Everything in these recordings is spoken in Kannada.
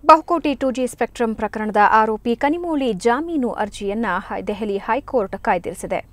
ಬಹುಕೋಟಿ ಟು ಜಿ ಸ್ಪೆಕ್ಟ್ರಮ್ ಪ್ರಕರಣದ ಆರೋಪಿ ಕನಿಮೋಳಿ ಜಾಮೀನು ಅರ್ಜಿಯನ್ನ ಹೈ- ದೆಹಲಿ ಹೈಕೋರ್ಟ್ ಕಾಯ್ದಿರಿಸಿದೆ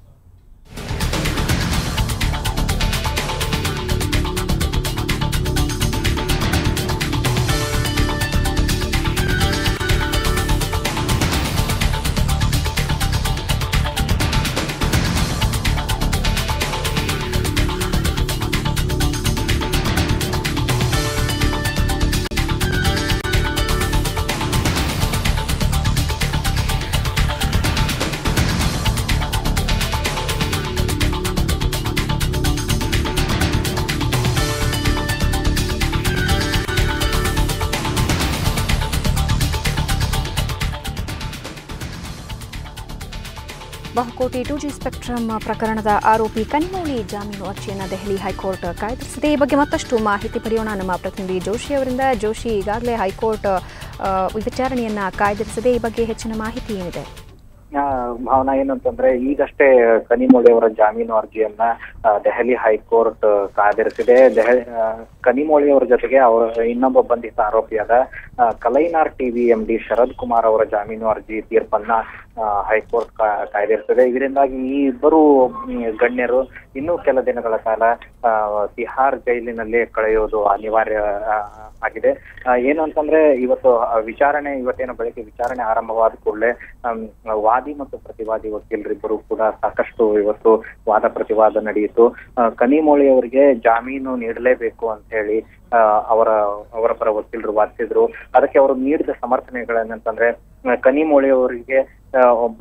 ಬಹುಕೋಟಿ ಟು ಜಿ ಸ್ಪೆಕ್ಟ್ರಮ್ ಪ್ರಕರಣದ ಆರೋಪಿ ಕನಿಮೋಳಿ ಜಾಮೀನು ಅರ್ಜಿಯನ್ನು ದೆಹಲಿ ಹೈಕೋರ್ಟ್ ಕಾಯ್ದಿರಿಸಿದೆ ಈ ಬಗ್ಗೆ ಮತ್ತಷ್ಟು ಮಾಹಿತಿ ಪಡೆಯೋಣ ನಮ್ಮ ಪ್ರತಿನಿಧಿ ಜೋಶಿ ಅವರಿಂದ ಜೋಶಿ ಈಗಾಗಲೇ ಹೈಕೋರ್ಟ್ ಆ, ವಿಚಾರಣೆಯನ್ನ ಕಾಯ್ದಿರಿಸಿದೆ ಈ ಬಗ್ಗೆ ಹೆಚ್ಚಿನ ಮಾಹಿತಿ ಏನಿದೆ ಆ, ಭಾವನಾ ಏನು ಅಂತಂದ್ರೆ ಈಗಷ್ಟೇ ಕನಿಮೋಳಿ ಅವರ ಜಾಮೀನು ಅರ್ಜಿಯನ್ನ ಆ, ದೆಹಲಿ ಹೈಕೋರ್ಟ್ ಕಾದಿರಿಸಿದೆ ದೆಹಲಿ ಆ, ಕನಿಮೋಳಿ ಅವರ ಜೊತೆಗೆ ಅವರ ಇನ್ನೊಬ್ಬ ಬಂಧಿತ ಆರೋಪಿಯಾದ ಆ, Kalaignar TV M D Sharad Kumar ಅವರ ಜಾಮೀನು ಅರ್ಜಿ ತೀರ್ಪನ್ನ ಆ, ಹೈಕೋರ್ಟ್ ಕಾ- ಕಾಯ್ದಿರಿಸಿದೆ ಇದರಿಂದಾಗಿ ಈ ಇಬ್ಬರು ಮ್, ಗಣ್ಯರು ಇನ್ನೂ ಕೆಲ ದಿನಗಳ ಕಾಲ ಆ, ತಿಹಾರ್ ಜೈಲಿನಲ್ಲಿ ಕಳೆಯೋದು ಅನಿವಾರ್ಯ ಆ, ಆಗಿದೆ ಆ, ಏನು ಅಂತಂದ್ರೆ ಇವತ್ತು ಆ, ವಿಚಾರಣೆ ಇವತ್ತೇನು ಬೆಳಗ್ಗೆ ವಿಚಾರಣೆ ಆರಂಭವಾದ ಕೂಡಲೇ ವಾದಿ ಮತ್ತು ಪ್ರತಿವಾದಿ ವಕೀಲರಿಬ್ಬರು ಕೂಡ ಸಾಕಷ್ಟು ಇವತ್ತು ವಾದ ಪ್ರತಿವಾದ ನಡೆಯಿತು ಆ, ಕನಿಮೋಳಿ ಅವರಿಗೆ ಜಾಮೀನು ನೀಡಲೇಬೇಕು ಅಂತ ಹೇಳಿ ಆ, ಅವರ ಅವರ ಪರ ವಕೀಲರು ವಾದಿಸಿದ್ರು ಅದಕ್ಕೆ ಅವರು ನೀಡಿದ ಸಮರ್ಥನೆಗಳೇನಂತಂದ್ರೆ ಆ, ಕನಿಮೋಳಿ ಅವರಿಗೆ ಆ, ಒಬ್ಬ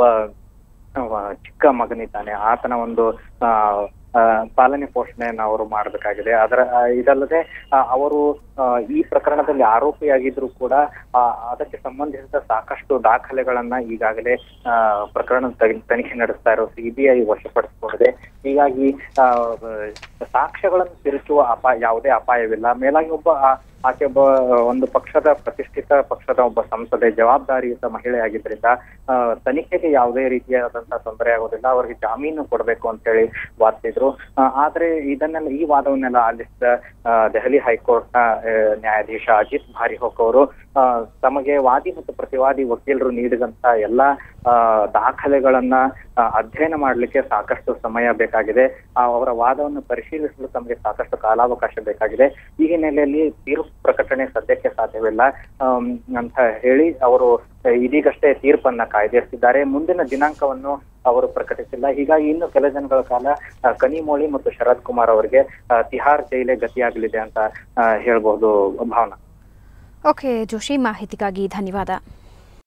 ಆ, ಚಿಕ್ಕ ಮಗನಿದ್ದಾನೆ ಆತನ ಒಂದು ಆ ಆ, ಪಾಲನೆ ಪೋಷಣೆಯನ್ನು ಅವರು ಮಾಡಬೇಕಾಗಿದೆ ಅದರ ಆ, ಇದಲ್ಲದೆ ಆ, ಅವರು ಆ, ಈ ಪ್ರಕರಣದಲ್ಲಿ ಆರೋಪಿಯಾಗಿದ್ರು ಕೂಡ ಆ, ಅದಕ್ಕೆ ಸಂಬಂಧಿಸಿದ ಸಾಕಷ್ಟು ದಾಖಲೆಗಳನ್ನ ಈಗಾಗಲೇ ಆ, ಪ್ರಕರಣದ ತನಿ- ತನಿಖೆ ನಡೆಸ್ತಾ ಇರೋ ಸಿಬಿಐ ವಶಪಡಿಸಿಕೊಂಡಿದೆ ಹೀಗಾಗಿ ಆ, ಸಾಕ್ಷ್ಯಗಳನ್ನು ತಿರುಚುವ ಅಪಾಯ ಯಾವುದೇ ಅಪಾಯವಿಲ್ಲ ಮೇಲಾಗಿ ಒಬ್ಬ ಆ- ಆಕೆ ಒಬ್ಬ ಒಂದು ಪಕ್ಷದ ಪ್ರತಿಷ್ಠಿತ ಪಕ್ಷದ ಒಬ್ಬ ಸಂಸದೆ ಜವಾಬ್ದಾರಿಯುತ ಮಹಿಳೆಯಾಗಿದ್ದರಿಂದ ಆ, ತನಿಖೆಗೆ ಯಾವುದೇ ರೀತಿಯಾದಂತಹ ತೊಂದರೆ ಆಗೋದಿಲ್ಲ ಅವರಿಗೆ ಜಾಮೀನು ಕೊಡಬೇಕು ಅಂತ ಹೇಳಿ ವಾದಿಸಿದ್ರು ಆ, ಆದ್ರೆ ಇದನ್ನೆಲ್ಲ ಈ ವಾದವನ್ನೆಲ್ಲ ಆಲಿಸಿದ ಆ, ದೆಹಲಿ ಹೈಕೋರ್ಟ್ನ ಆ, ನ್ಯಾಯಾಧೀಶ ಅಜಿತ್ ಭಾರಿಹೋಕ್ ಅವರು ಆ, ತಮಗೆ ವಾದಿ ಮತ್ತು ಪ್ರತಿವಾದಿ ವಕೀಲರು ನೀಡಿದಂತ ಎಲ್ಲಾ ಆ, ದಾಖಲೆಗಳನ್ನ ಆ, ಅಧ್ಯಯನ ಮಾಡಲಿಕ್ಕೆ ಸಾಕಷ್ಟು ಸಮಯ ಬೇಕಾಗಿದೆ ಆ, ಅವರ ವಾದವನ್ನು ಪರಿಶೀಲಿಸಲು ತಮಗೆ ಸಾಕಷ್ಟು ಕಾಲಾವಕಾಶ ಬೇಕಾಗಿದೆ ಈ ಹಿನ್ನೆಲೆಯಲ್ಲಿ ತೀರ್ಪು ಪ್ರಕಟಣೆ ಸದ್ಯಕ್ಕೆ ಸಾಧ್ಯವಿಲ್ಲ ಆಮ್, ಅಂತ ಹೇಳಿ ಅವರು ಇದೀಗಷ್ಟೇ ತೀರ್ಪನ್ನ ಕಾಯ್ದಿರಿಸಿದ್ದಾರೆ ಮುಂದಿನ ದಿನಾಂಕವನ್ನು ಅವರು ಪ್ರಕಟಿಸಿಲ್ಲ ಹೀಗಾಗಿ ಇನ್ನು ಕೆಲ ದಿನಗಳ ಕಾಲ ಆ, ಕನಿಮೋಳಿ ಮತ್ತು ಶರದ್ ಕುಮಾರ್ ಅವರಿಗೆ ಆ, ತಿಹಾರ್ ಜೈಲೇ ಗತಿಯಾಗಲಿದೆ ಅಂತ ಆ, ಹೇಳ್ಬಹುದು ಭಾವನಾ ಓಕೆ ಜೋಶಿ ಮಾಹಿತಿಗಾಗಿ ಧನ್ಯವಾದ